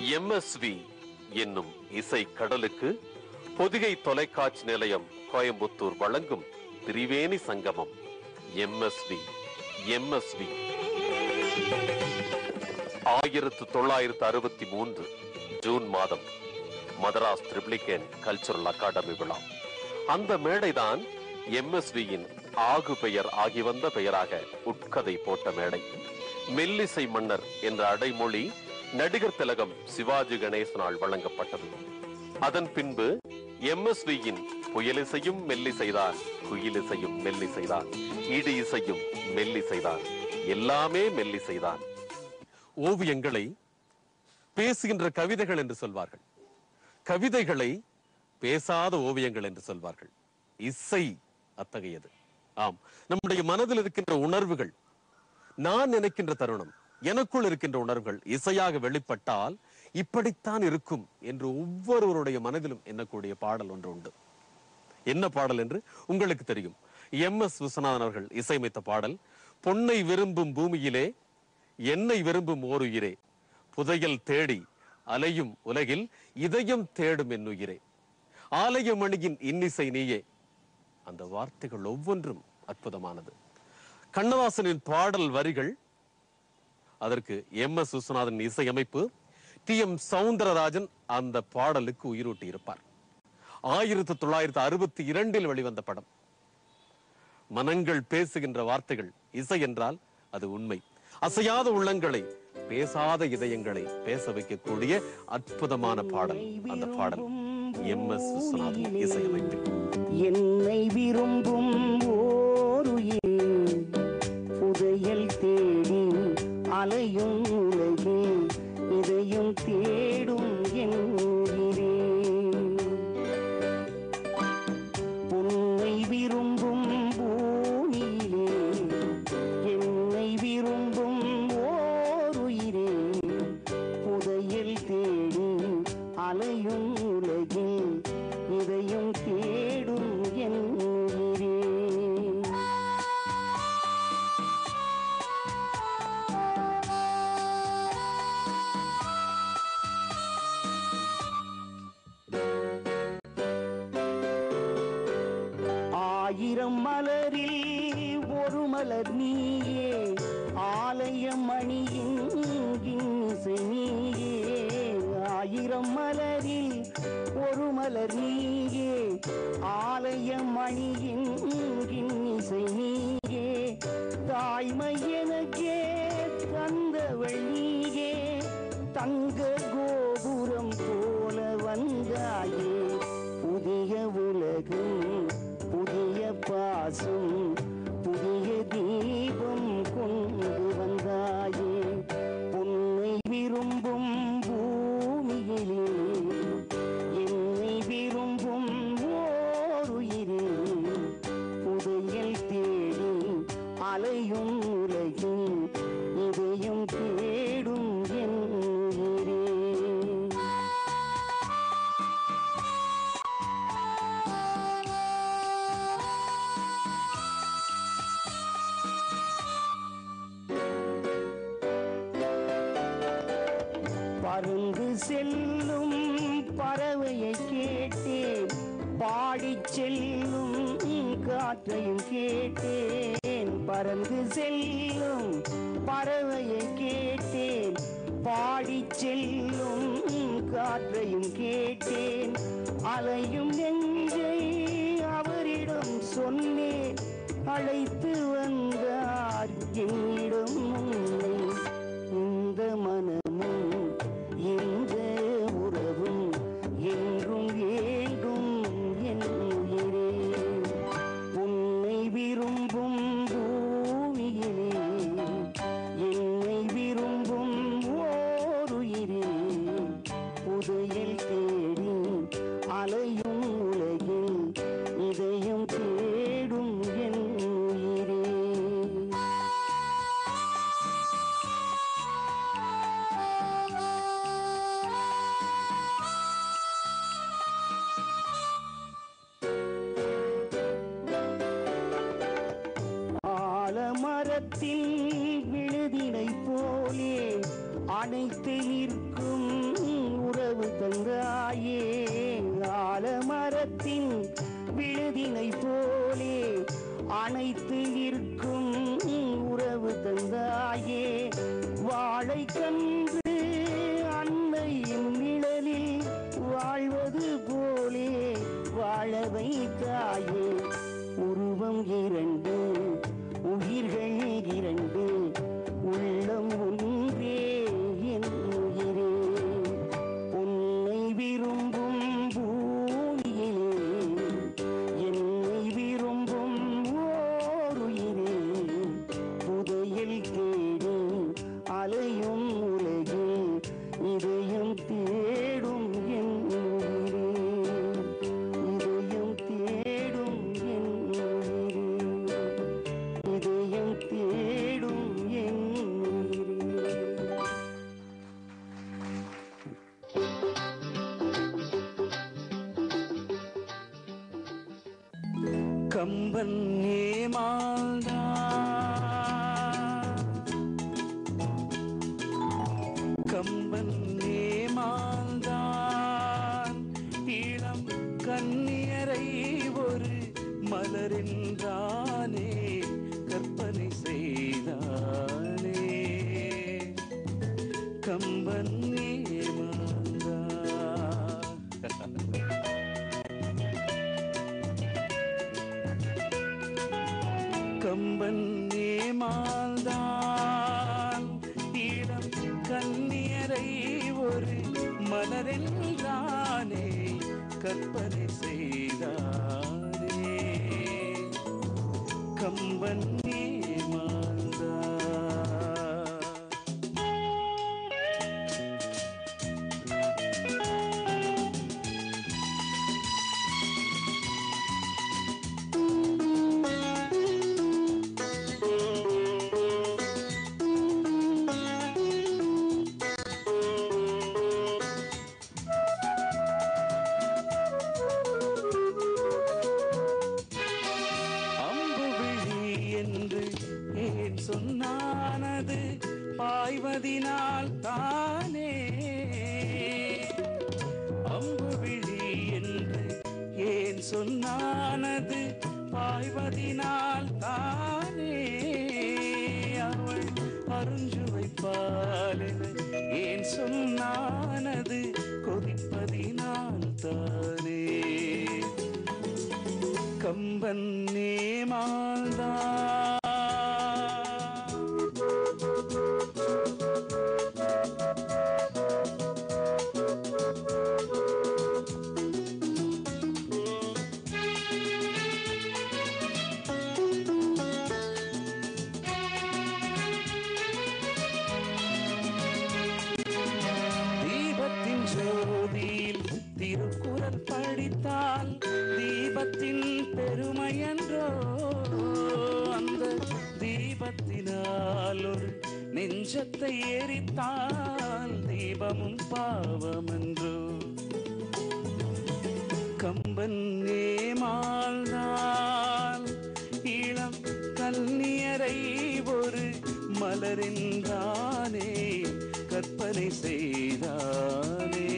MSV என்னும் இசை கடலுக்கு பொதிகை தொலைக்காட்சி நிலையம் கோயம்புத்தூர் வழங்கும் திரிவேணி சங்கமம் எம்எஸ்வி எம்எஸ்வி ஆயிரத்து தொள்ளாயிரத்து அறுபத்தி மூன்று ஜூன் மாதம் மதராஸ் ட்ரிப்ளிகேன் கல்ச்சுரல் அகாடமி விழா அந்த மேடைதான் எம்எஸ்வியின் ஆகு பெயர் ஆகி வந்த பெயராக உட்கதை போட்ட மேடை மெல்லிசை மன்னர் என்ற அடைமொழி நடிகர் திலகம் சிவாஜி கணேசனால் வழங்கப்பட்டது அதன் பின்பு எம்எஸ்வியின் புயலிசையும் மெல்லிசைதான் குயிலிசையும் மெல்லிசைதான் இடி இசையும் மெல்லிசைதான் எல்லாமே மெல்லிசைதான் ஓவியங்களை பேசுகின்ற கவிதைகள் என்று சொல்வார்கள் கவிதைகளை பேசாத ஓவியங்கள் என்று சொல்வார்கள் இசை அத்தகையது ஆம் நம்முடைய மனதில் இருக்கின்ற உணர்வுகள் நான் நினைக்கின்ற தருணம் எனக்குள் இருக்கின்ற உணர்வுகள் இசையாக வெளிப்பட்டால் இப்படித்தான் இருக்கும் என்று ஒவ்வொருவருடைய மனதிலும் எண்ணக்கூடிய பாடல் ஒன்று உண்டு என்ன பாடல் என்று உங்களுக்கு தெரியும் எம் எஸ் விஸ்வநாதன் அவர்கள் இசையமைத்த பாடல் பொன்னை விரும்பும் பூமியிலே என்னை விரும்பும் ஓர் உயிரே புதையல் தேடி அலையும் உலகில் இதயம் தேடும் என் உயிரே ஆலயமணியின் இன்னிசை நீயே அந்த வார்த்தைகள் ஒவ்வொன்றும் அற்புதமானது கண்ணதாசனின் பாடல் வரிகள் அதற்கு எம் எஸ் விஸ்வநாதன் இசையமைப்பு டி எம் சவுந்தரராஜன் அந்த பாடலுக்கு உயிரூட்டி இருப்பார் ஆயிரத்தி தொள்ளாயிரத்தி அறுபத்தி இரண்டில் வெளிவந்த படம் மனங்கள் பேசுகின்ற வார்த்தைகள் இசை என்றால் அது உண்மை அசையாத உள்ளங்களை பேசாத இதயங்களை பேச வைக்கக்கூடிய அற்புதமான பாடல் அந்த பாடல் எம் எஸ் விஸ்வநாதன் இசையமைப்பில் என்னை விரும்பும் ஓருயிர் புதையல் தேடி அலையும் உலகில் இதையும் தேடும் என்கிறேன் உன்னை விரும்பும் பூமியிலே என்னை விரும்பும் ஓருயிரே புதையல் தேடி அலையும் உலகில் இதையும் தேடும் என்கிறேன் ஆயிரம் மலரில் ஒரு மலர் நீயே ஆலய மணியின் இன்னிசை நீயே ஆயிரம் மலரில் ஒரு மலர் நீயே ஆலய மணியின் இன்னிசை நீயே தாய்மை எனக்கே தந்தவள் நீயே தங்க கோபுரம் போல வந்தாயே புதிய உலகம் புதிய பாசம் புதிய தீபம் கொண்டு வந்தாயே உன்னை விரும்பும் பூமியிலே என்னை விரும்பும் ஓருயிரே புதையல் தேடி அலையும் உலகில் இதையும் தேடும் என்கிறேன் பருந்து செல்லும் பறவையை கேட்டேன் பாடிச் செல்லும் காற்றையும் கேட்டேன் பறந்து செல்லும் பறவையை கேட்டேன் பாடிச் செல்லும் காற்றையும் கேட்டேன் அலையும் நெஞ்சை அவரிடம் சொன்னேன் அழைத்து வந்தார் என்னிடம் உன்னை இந்த மனமும் இந்த உறவும் என்றும் வேண்டும் என் உயிரே உன்னை விரும்பும் பூமியிலே என்னை விரும்பும் ஓருயிரே புதையல் தேடி அலையும் உலகில் இதையும் தேடும் என் உயிரே ஆலமரத்தில் விழுதினை போலே அணைத்து நிற்கும் உறவு தந்தாயே ஆலமரத்தின் விழுதினை போலே அனைத்து இருக்கும் உறவு தந்தாயே வாழை கன்று அன்னையின் நிழலில் வாழ்வது போலே வாழ வைத்தாயே உருவம் இரண்டு உயிர்கள் இரண்டு உள்ளம் ஒன்றே என் உயிரே உன்னை விரும்பும் பூமியிலே என்னை விரும்பும் ஓருயிரே புதையல் தேடி அலையும் உலகில் இதயம் தேடும் என் உயிரே இதயம் தேடும் என் உயிரே இதயம் தேடும் என் உயிரே கம்பன் ஏமாந்தா கம்பன் ஏமாந்தான் இளம் கன்னியரை ஒரு மலரென்றானே கற்பனை செய்தானே கம்பன் ஏமாந்தான் கம்பன் ஏமாந்தான் இளம் கன்னியரை ஒரு மலரென்றானே கற்பனை செய்தானே கம்பன் ஏமாந்தான் அம்புவிழி என்று ஏன் சொன்னானது பாய்வதினால் தானே அம்புவிழி என்று ஏன் சொன்னானது பாய்வதினால் தானே அவள் அருஞ்சுவைப்பால் ஏன் சொன்னானது கொதிப்பதினால் தானே கம்பன் நேமாந்தா தீபத்தின் ஜோதியில் திருக்குறள் படித்தால் தீபத்தின் பெருமையன்றோ அந்த தீபத்தினால் ஒரு நெஞ்சத்தை எரித்தால் தீபமும் பாவமன்றோ கம்பன் ஏமாள்தான் இளம் கன்னியரை ஒரு மலரின்றானே கற்பனை செய்தானே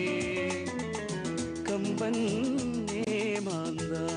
கம்பன் ஏமாந்தான்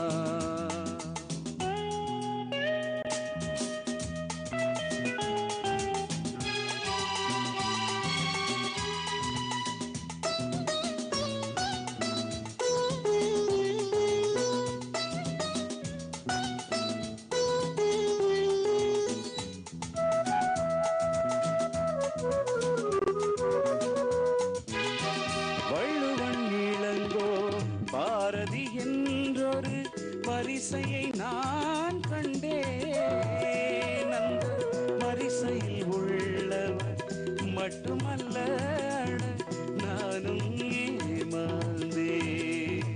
வள்ளுவன் இளங்கோ பாரதி என்றொரு வரிசையை நான் கண்டேன் அந்த வரிசையில் உள்ளவர் மட்டுமல்ல அட, நானும் ஏமாந்தேன்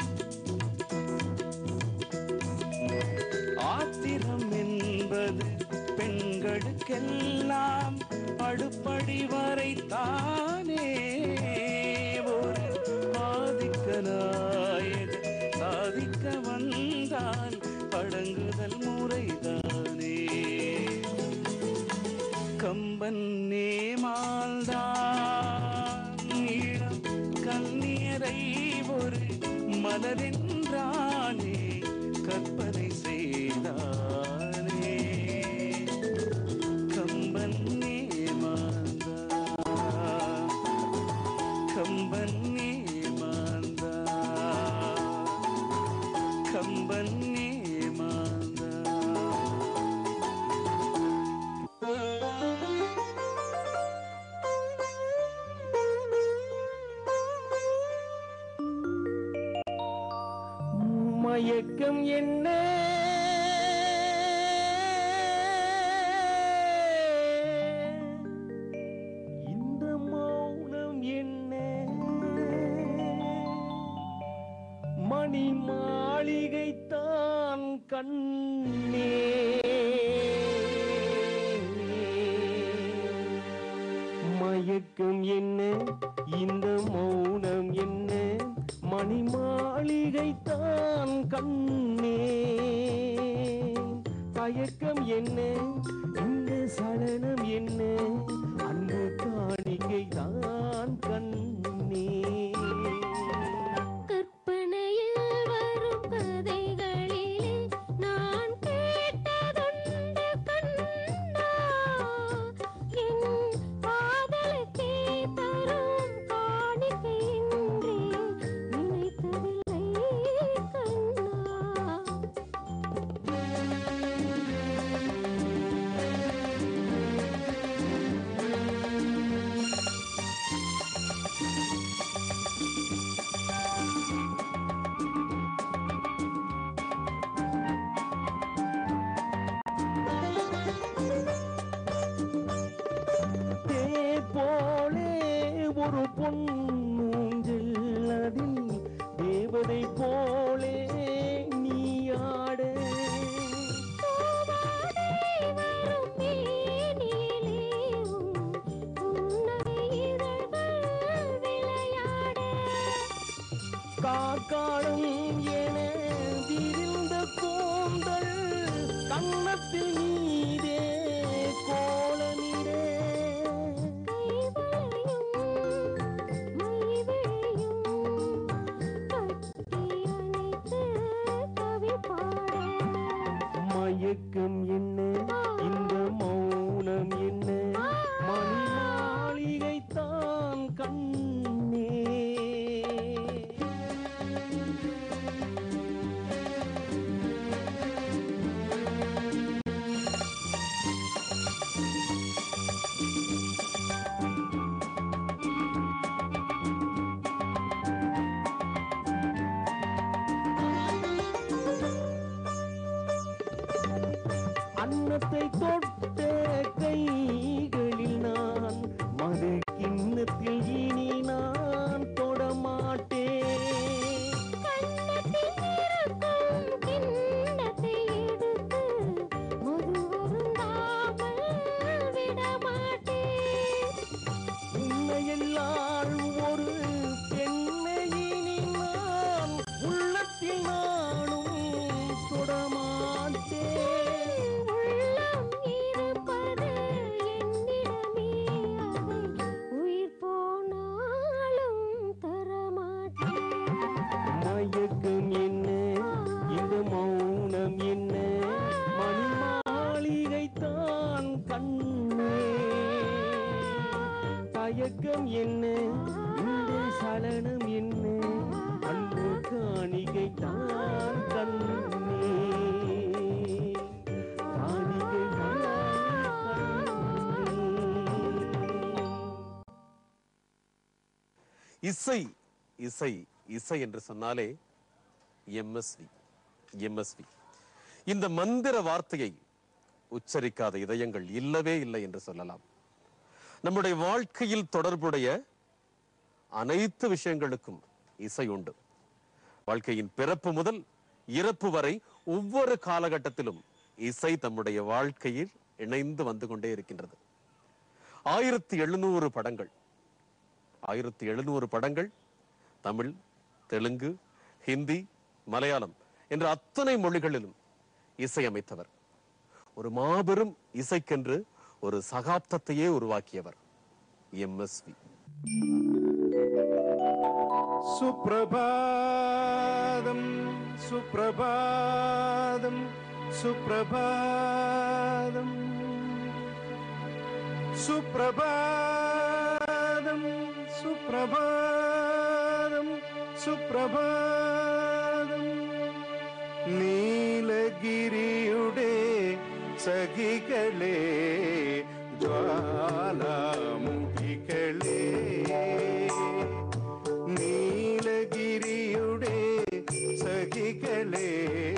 ஆத்திரம் என்பது பெண்களுக்கெல்லாம் அடுப்படி வரைத்தானே ஒரு ஆதிக்க நாயக சாதிக்க வந்தால் அடங்குதல் முறைதானே கம்பன் நேமால்தான் மலரென்றானே கற்பனை செய்தானே கம்பன் ஏமாந்தா கம்பன் ஏமாந்தா கம்பன் ஏமாந்தா மயக்கம் என்ன இந்த மௌனம் என்ன மணி மாளிகை தான் கண்ணே மயக்கம் என்ன இந்த மௌனம் என்ன மணி மாளிகை தான் கண்ணே தயக்கம் என்ன இந்த சலனம் என்ன அன்பு காணிக்கை தான் கண்ணே கற்பனையில் வரும் கதைகளிலே நான் கேட்டதுண்டு கண்ணா என் காதலுக்கே தரும் காணிக்கை என்றே நினைக்கவில்லை கண்ணா தேர் போலே ஒரு பொன்னூஞ்சல் அதில் தேவதை போலே நீயாட வரும் மேனிலே உன் புன்னகை இதழ்கள் விளையாட காக்காலம் என விரிந்த கூந்தல் கன்னத்தில் நீதே கோலமிடே கைவளையும் மைவிழியும் கட்டி அணைத்து கவி பாட மயக்கம் என்ன இந்த மௌனம் என்ன மணி மாளிகை தான் கண்ணே அன்னத்தை தொட்ட கைகளில் நான் மது கிண்ணத்தில் இனி நான் தொடமாட்டேன் கண்ணத்தில் இருக்கும் கிண்ணத்தை எடுத்து மது வருந்தாமல் விடமாட்டேன் உண்மையெல்லாம் ஒரு பெண்ணை இனி நான் உள்ளத்தில் நானும் தொடமாட்டேன் உள்ளம் இருப்பது என்னிடமே அதை உயிர் போனாலும் தரமாட்டேன் மயக்கம் என்ன இந்த மௌனம் என்ன மணி மாளிகை தான் கண்ணே தயக்கம் என்ன இந்த சலனம் என்ன அன்பு காணிகை தான் கண்ணே காணிகை தான் கண்ணே இசை இசை இசை என்று சொன்னாலே எம்எஸ்வி எம்எஸ்வி இந்த மந்திர வார்த்தையை உச்சரிக்காத இதயங்கள் இல்லவே இல்லை என்று சொல்லலாம் நம்முடைய வாழ்க்கையில் தொடர்புடைய அனைத்து விஷயங்களுக்கும் இசை உண்டு வாழ்க்கையின் பிறப்பு முதல் இறப்பு வரை ஒவ்வொரு காலகட்டத்திலும் இசை தம்முடைய வாழ்க்கையில் இணைந்து வந்து கொண்டே இருக்கின்றது ஆயிரத்தி எழுநூறு படங்கள் ஆயிரத்தி எழுநூறு படங்கள் தமிழ் தெலுங்கு ஹிந்தி மலையாளம் என்ற அத்தனை மொழிகளிலும் இசையமைத்தவர் ஒரு மாபெரும் இசைக்கென்று ஒரு சகாப்தத்தையே உருவாக்கியவர் எம்எஸ்வி सुप्रभात சுப்பிரபாதம் சுப்பிரபாதம் സുപ്രഭാതം സുപ്രഭാതം സുപ്രഭാതം നീലഗിരിയുടെ സഖികളെ ജ്വാലാമുഖികളെ നീലഗിരിയുടെ സഖികളെ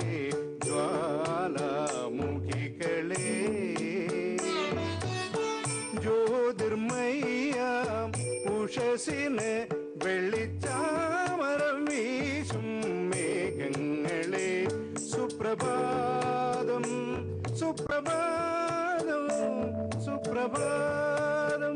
ജ്വാലാമുഖികളെ ജ്യോതിർമയ്യാം ഉഷസിന് വെള്ളിച്ചാമരം വീശും മേഘങ്ങളെ സുപ്രഭാതം സുപ്രഭാതം സുപ്രഭാതം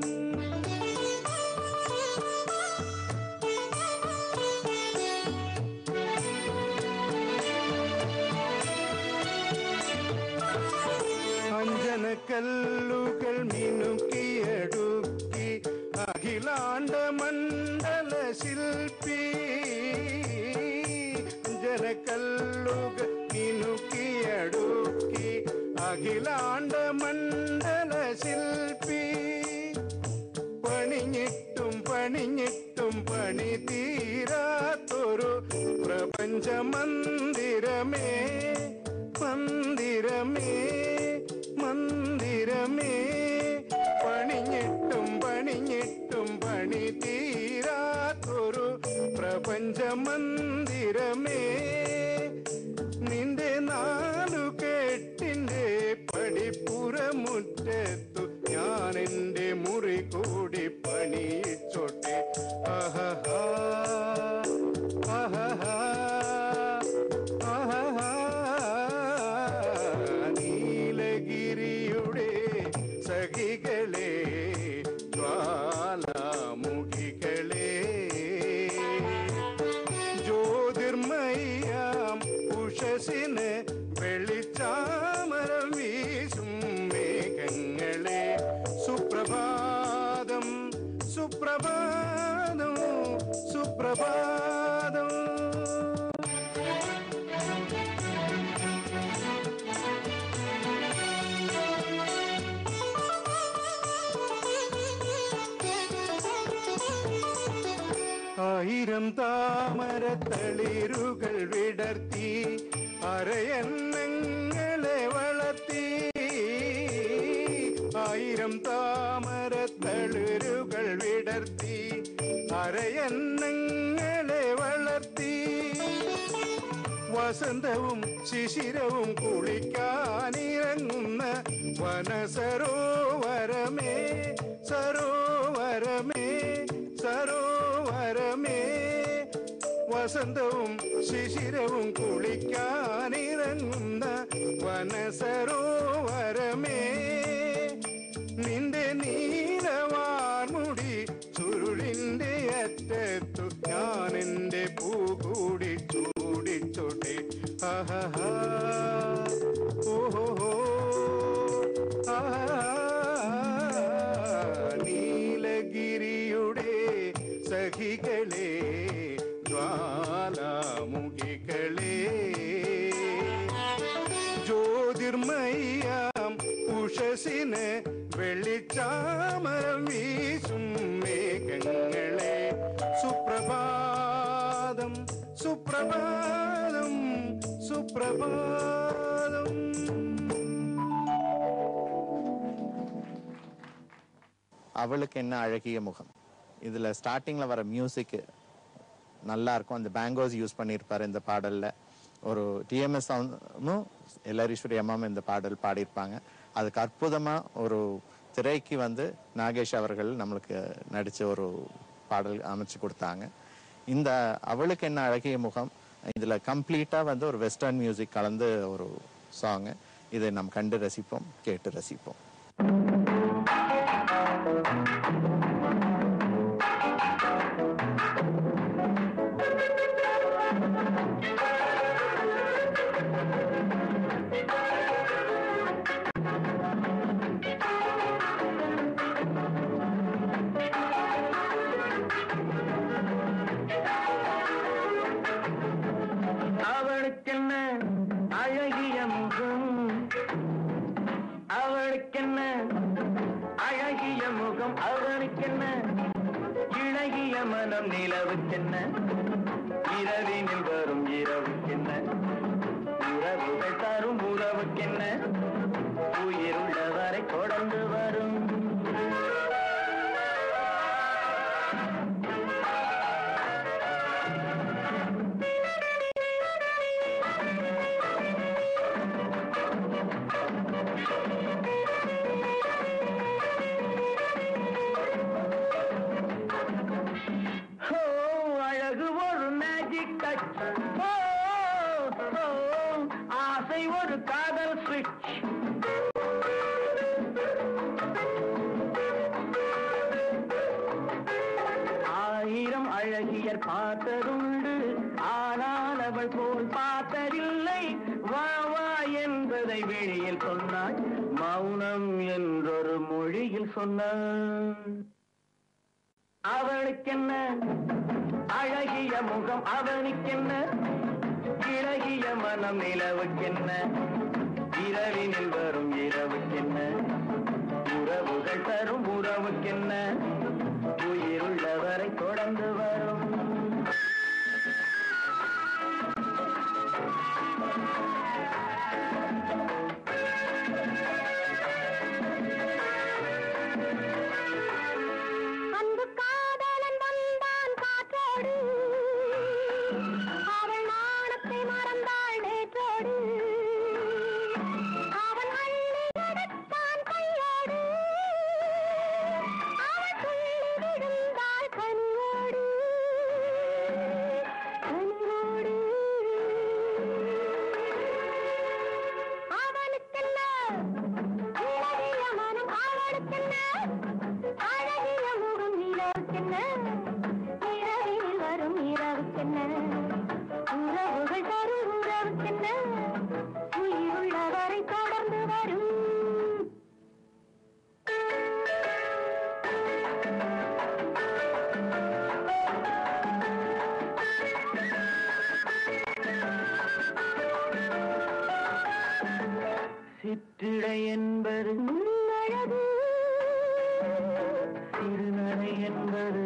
അഞ്ജനക്കല്ലുകൾ മിനുക്കിയടുക്കി അഖിലാണ്ട മണ്ഡല ശില്പി അഞ്ജനക്കല്ലുകൾ മിനുക്കിയടുക്കി അഖിലാണ്ട മണ്ഡല ശില്പി പണിഞ്ഞിട്ടും പണിഞ്ഞിട്ടും പണി തീരാത്തൊരു പ്രപഞ്ച മന്ദിരമേ മന്ദിരമേ മന്ദിരമേ പണിഞ്ഞിട്ടും പണിഞ്ഞിട്ടും പണി തീരാത്തൊരു പ്രപഞ്ച മന്ദിരമേ നിന്റെ നാലു കെട്ടിന്റെ പടിപ്പുറമുറ്റത്തു ഞാൻ എന്റെ മുറി കൂടി പണിയിച്ചോട്ടെ ആഹാ ആഹാ ആഹാ നീലഗിരിയുടെ സഖികളെ ജ്വാലാമുഖികളെ ജ്യോതിർമയ്യാം ഉഷസിന് വെളിച്ചാമരം വീശും മേഘങ്ങളെ സുപ്രഭാതം സുപ്രഭാതം സുപ്രഭാതം ആയിരം താമരത്തളിരുകൾ വിടർത്തി അരയന്നങ്ങളെ വളർത്തി ആയിരം താമരത്തളിരുകൾ വിടർത്തി അരയന്നങ്ങളെ വളർത്തി വസന്തവും ശിശിരവും കുളിക്കാനിറങ്ങുന്ന വനസരോവരമേ സരോവരമേ സരോവരമേ വസന്തവും ശിശിരവും കുളിക്കാനിറങ്ങുന്ന വനസരോവരമേ നിന്റെ നീലവാർമുടി ചുരുളിന്റെ അറ്റത്തു ഞാൻ എന്റെ പൂ കൂടി ചൂടിച്ചോട്ടെ ആഹാ ഓഹോ ആഹാ നീലഗിരിയുടെ സഖികളെ ജ്വാലാമുഖികളെ ജ്യോതിർമയ്യാം ഉഷസിന് വെള്ളിച്ചാമരം വീശും മേഘങ്ങളെ സുപ്രഭാതം സുപ്രഭാതം സുപ്രഭാതം அவளுக்கு என்ன அழகிய முகம் இதில் ஸ்டார்டிங்கில் வர மியூசிக்கு நல்லா இருக்கும் அந்த பேங்கோஸ் யூஸ் பண்ணியிருப்பார் இந்த பாடலில் ஒரு டிஎம்எஸ் சவுண்டும் எல்லாரீஸ்வரி அம்மாவும் இந்த பாடல் பாடியிருப்பாங்க அதுக்கு அற்புதமாக ஒரு திரைக்கு வந்து நாகேஷ் அவர்கள் நம்மளுக்கு நடித்த ஒரு பாடல் அமைச்சு கொடுத்தாங்க இந்த அவளுக்கு என்ன அழகிய முகம் இதில் கம்ப்ளீட்டாக வந்து ஒரு வெஸ்டர்ன் மியூசிக் கலந்து ஒரு சாங்கு இதை நாம் கண்டு ரசிப்போம் கேட்டு ரசிப்போம் ஆ முகம் அவனுக்கென்ன இழகிய மனம் நிலவுக்கென்ன இரவினில் வரும் இரவுக்கென்ன உறவுகள் தரும் உறவுக்கென்ன உயிர் உள்ளவரை தொடர்ந்து வரும் ஓ அழகு ஒரு மேஜிக் டச் ஓ ஓ, ஆசை ஒரு காதல் சுவிட்ச் ஆயிரம் அழகியர் பார்த்ததுண்டு ஆனால் அவள் போல் பார்த்ததில்லை வா வா என்பதை வெளியில் சொன்னாள் மௌனம் என்றொரு மொழியில் சொன்னாள் அவளுக்கென்ன அழகிய முகம் அவனுக்கென்ன இழகிய மனம் நிலவுக்கென்ன இரவினில் வரும் இரவுக்கென்ன உறவுகள் தரும் உறவுக்கென்ன உயிருள்ளவரை தொடர்ந்து வரும் அன்பு காதலன் வந்தான் காற்றோடு அவள் நாணத்தை மறந்தாள் நேற்றோடு அவன் அள்ளி எடுத்தான் கையோடு அவள் துள்ளி விழுந்தாள் கனியோடு கனியோடு அவனுக்கென்ன இளகிய மனம் அவளுக்கென்ன அழகிய முகம் நிலவுக்கென்ன இரவில் வரும் இரவுக்கென்ன உறவுகள் தரும் உறவுக்கென்ன உயிருள்ளவரை தொடர்ந்து வரும் சிற்றிடை என்பது அழகு திருநடை என்பது